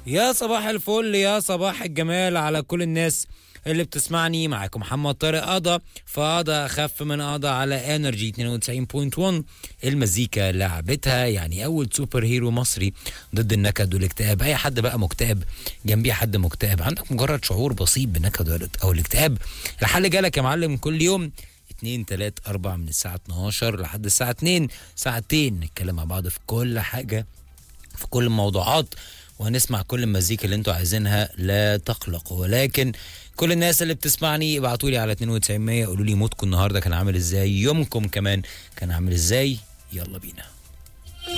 يا صباح الفل يا صباح الجمال على كل الناس اللي بتسمعني معاكم محمد طارق قضا فقضى اخف من قضى على انرجي 92.1 المزيكا لعبتها يعني اول سوبر هيرو مصري ضد النكد والاكتئاب اي حد بقى مكتئب جنبيه حد مكتئب عندك مجرد شعور بسيط بالنكد او الاكتئاب الحل جالك يا معلم كل يوم 2 3 4 من الساعه 12 لحد الساعه 2 ساعتين نتكلم مع بعض في كل حاجه في كل الموضوعات وهنسمع كل المزيكا اللي انتوا عايزينها لا تقلقوا ولكن كل الناس اللي بتسمعني ابعتوا لي على 9200 قولوا لي مودكم النهارده كان عامل ازاي يومكم كمان كان عامل ازاي يلا بينا